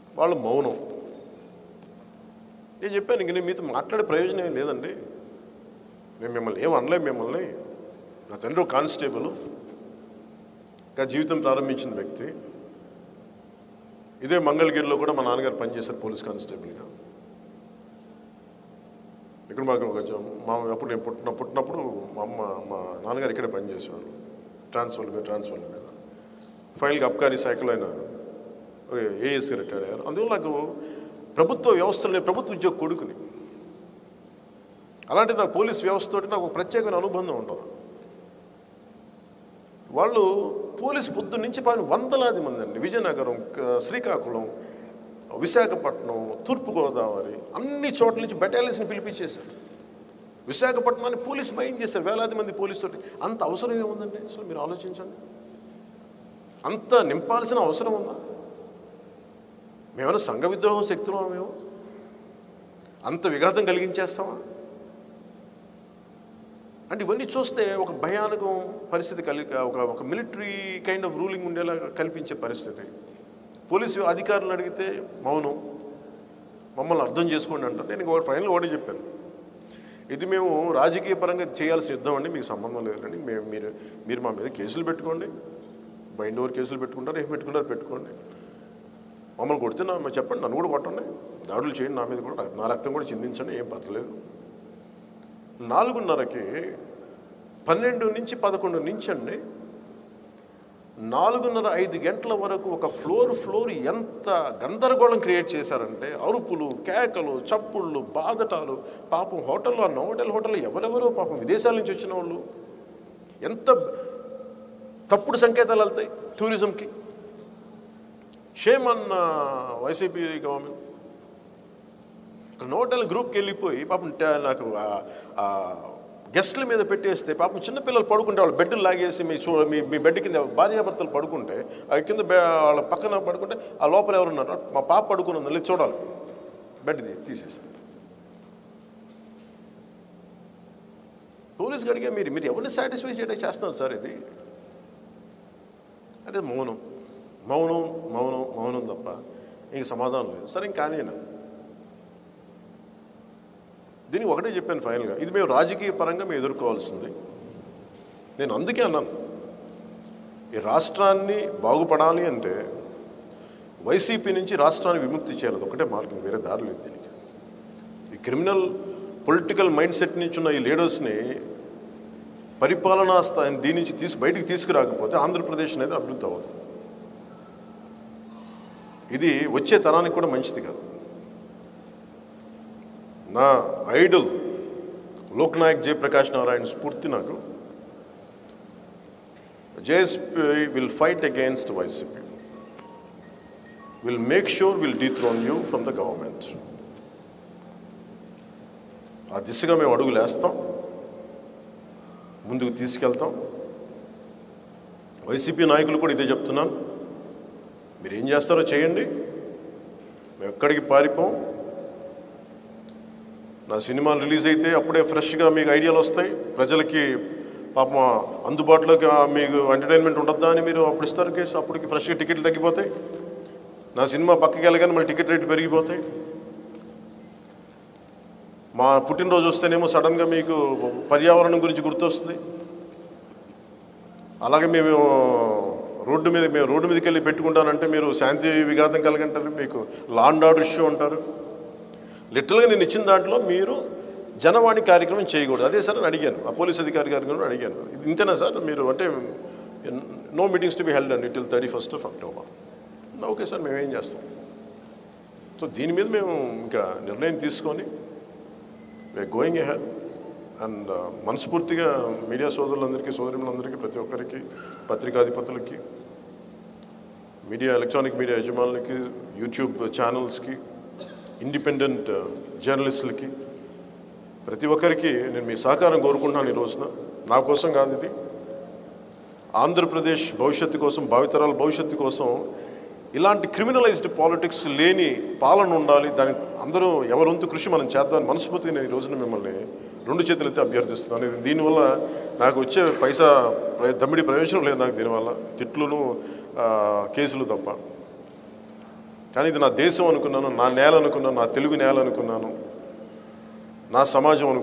వాళ్ళు మౌనం నేను చెప్పాను ఇంక నేను మీతో మాట్లాడే ప్రయోజనం ఏం లేదండి నేను మిమ్మల్ని ఏం అనలేం మిమ్మల్ని నా తండ్రి ఒక కానిస్టేబుల్ ఇంకా జీవితం ప్రారంభించిన వ్యక్తి ఇదే మంగళగిరిలో కూడా మా నాన్నగారు పనిచేశారు పోలీస్ కానిస్టేబుల్గా ఇక్కడ మాకు ఒక జ- మా అప్పుడు నేను పుట్టిన పుట్టినప్పుడు మా అమ్మ మా నాన్నగారు ఇక్కడే పనిచేసేవారు ట్రాన్స్ఫర్ మీద ట్రాన్స్ఫర్ మీద ఫైనల్గా అబ్కారీ శాఖలో ఆయన ఏఎస్సీ రిటైర్ అయ్యారు అందువల్ల నాకు ప్రభుత్వ వ్యవస్థలో నేను ప్రభుత్వ ఉద్యోగ కొడుకుని అలాంటి నాకు పోలీస్ వ్యవస్థతో నాకు ఒక ప్రత్యేకమైన అనుబంధం ఉంటుంది వాళ్ళు పోలీస్ పొద్దున్న నుంచి పైన వందలాది మంది అండి విజయనగరం క- శ్రీకాకుళం విశాఖపట్నం తూర్పుగోదావరి అన్ని చోట్ల నుంచి బెటాలియన్స్ని పిలిపించేశారు విశాఖపట్నాన్ని పోలీస్ మైండ్ చేశారు వేలాది మంది పోలీసులు అంత అవసరం ఏముందండి అసలు మీరు ఆలోచించండి అంత నింపాల్సిన అవసరం ఉందా మేమైనా సంఘ విద్రోహం శక్తులు మేము అంత విఘాతం కలిగించేస్తామా అంటే ఇవన్నీ చూస్తే ఒక భయానకం పరిస్థితి కలిగి ఒక ఒక మిలిటరీ కైండ్ ఆఫ్ రూలింగ్ ఉండేలా కల్పించే పరిస్థితి పోలీసు అధికారులు అడిగితే మౌనం మమ్మల్ని అర్థం చేసుకోండి అంటారు నేను ఒకటి ఫైనల్ ఒకటి చెప్పాను ఇది మేము రాజకీయ పరంగా చేయాల్సిన యుద్ధం అండి మీకు సంబంధం లేదండి మేము మీరు మీరు మా మీద కేసులు పెట్టుకోండి బైండ్ ఓవర్ కేసులు పెట్టుకుంటారు ఏం పెట్టుకుంటారు పెట్టుకోండి మమ్మల్ని కొడితే నా చెప్పండి నన్ను కూడా కొట్టండి దాడులు చేయండి నా మీద కూడా నా రక్తం కూడా చిందించండి ఏం పర్లేదు నాలుగున్నరకి పన్నెండు నుంచి పదకొండు నుంచి అండి నాలుగున్నర ఐదు గంటల వరకు ఒక ఫ్లోర్ ఫ్లోర్ ఎంత గందరగోళం క్రియేట్ చేశారంటే అరుపులు కేకలు చప్పుళ్ళు బాధటాలు పాపం హోటల్లో ఆ నోటెల్ హోటల్లో ఎవరెవరో పాపం విదేశాల నుంచి వచ్చిన వాళ్ళు ఎంత తప్పుడు సంకేతాలు వెళ్తాయి టూరిజంకి షేమ్ అన్న వైసీపీ గవర్నమెంట్ నోటల్ గ్రూప్కి వెళ్ళిపోయి పాపం ట- నాకు ఆ- ఆ గెస్ట్ల మీద పెట్టేస్తే పాపం చిన్నపిల్లలు పడుకుంటే వాళ్ళు బెడ్లు లాగేసి మీ చూ మీ మీ బెడ్ కింద భార్యాభర్తలు పడుకుంటే ఆ కింద బె- వాళ్ళ పక్కన పడుకుంటే ఆ లోపల ఎవరున్నారు మా పాప పడుకుని ఉంది లేదు చూడాలి బెడ్ తీ- తీసేసి పోలీస్కి అడిగే మీరు మీరు ఎవరిని సాటిస్ఫై చేయడానికి చేస్తున్నారు సార్ ఇది అంటే మౌనం మౌనం మౌనం మౌనం తప్ప ఇంక సమాధానం లేదు సరే ఇంకా కానీ దీనికి ఒకటే చెప్పాను ఫైనల్గా ఇది మేము రాజకీయ పరంగా మేము ఎదుర్కోవాల్సింది నేను అందుకే అన్నాను ఈ రాష్ట్రాన్ని బాగుపడాలి అంటే వైసీపీ నుంచి రాష్ట్రాన్ని విముక్తి చేయాలి అది ఒకటే మార్గం వేరే దారి లేదు దీనికి ఈ క్రిమినల్ పొలిటికల్ మైండ్ సెట్ నుంచి ఉన్న ఈ లీడర్స్ని పరిపాలనా స్థాయి దీని నుంచి తీసి బయటికి తీసుకురాకపోతే ఆంధ్రప్రదేశ్ అనేది అభివృద్ధి అవ్వదు ఇది వచ్చే తరానికి కూడా మంచిది కాదు నా ఐడల్ లోక్నాయక్ జయప్రకాష్ నారాయణ స్ఫూర్తి నాకు JSP will fight against YCP will make sure will dethrone you from the government ఆ దిశగా మేము అడుగులు వేస్తాం ముందుకు తీసుకెళ్తాం వైసీపీ నాయకులు కూడా ఇదే చెప్తున్నాను మీరు ఏం చేస్తారో చేయండి మేము ఎక్కడికి పారిపోం నా సినిమాలు రిలీజ్ అయితే అప్పుడే ఫ్రెష్గా మీకు ఐడియాలు వస్తాయి ప్రజలకి పాపం అందుబాటులోకి ఆ మీకు ఎంటర్టైన్మెంట్ ఉండద్దా అని మీరు అప్పుడు ఇస్తారు కేసు అప్పటికి ఫ్రెష్గా టికెట్లు తగ్గిపోతాయి నా సినిమా పక్కకి వెళ్ళగానే మళ్ళీ టికెట్ రేట్లు పెరిగిపోతాయి మా పుట్టినరోజు వస్తేనేమో సడన్గా మీకు పర్యావరణం గురించి గుర్తొస్తుంది అలాగే మేము రోడ్డు మీద మేము రోడ్డు మీదకి వెళ్ళి పెట్టుకుంటానంటే మీరు శాంతి విఘాతం కలిగంటారు మీకు లాండ్ ఆర్డర్ ఇష్యూ అంటారు లిటరల్గా నేను ఇచ్చిన దాంట్లో మీరు జనవాణి కార్యక్రమం చేయకూడదు అదే సార్ అని అడిగాను ఆ పోలీస్ అధికారి గారిని కూడా అడిగాను ఇది ఇంతేనా సార్ మీరు అంటే no meetings to be held అండి till thirty first of October okay sir మేము ఏం చేస్తాం సో దీని మీద మేము ఇంకా నిర్ణయం తీసుకొని వీఆర్ గోయింగ్ ఎహెడ్ అండ్ మనస్ఫూర్తిగా మీడియా సోదరులందరికీ సోదరులందరికీ ప్రతి ఒక్కరికి పత్రికాధిపతులకి మీడియా ఎలక్ట్రానిక్ మీడియా యజమానులకి యూట్యూబ్ ఛానల్స్కి ఇండిపెండెంట్ జర్నలిస్టులకి ప్రతి ఒక్కరికి నేను మీ సహకారం కోరుకుంటున్నాను ఈ రోజున నా కోసం కాదు ఇది ఆంధ్రప్రదేశ్ భవిష్యత్తు కోసం భావితరాల భవిష్యత్తు కోసం ఇలాంటి క్రిమినలైజ్డ్ పాలిటిక్స్ లేని పాలన ఉండాలి దాని అందరూ ఎవరొంతు కృషి మనం చేద్దాం మనస్ఫూర్తిగా నేను ఈ రోజున మిమ్మల్ని రెండు చేతులైతే అభ్యర్థిస్తున్నాను ఇది దీనివల్ల నాకు వచ్చే పైసా ప్ర- దమ్మిడి ప్రయోజనం లేదు నాకు దీనివల్ల తిట్లును ఆ, కేసులు తప్ప కానీ ఇది నా దేశం అనుకున్నాను నా నేల అనుకున్నాను నా తెలుగు నేల అనుకున్నాను నా సమాజం అనుకున్నాను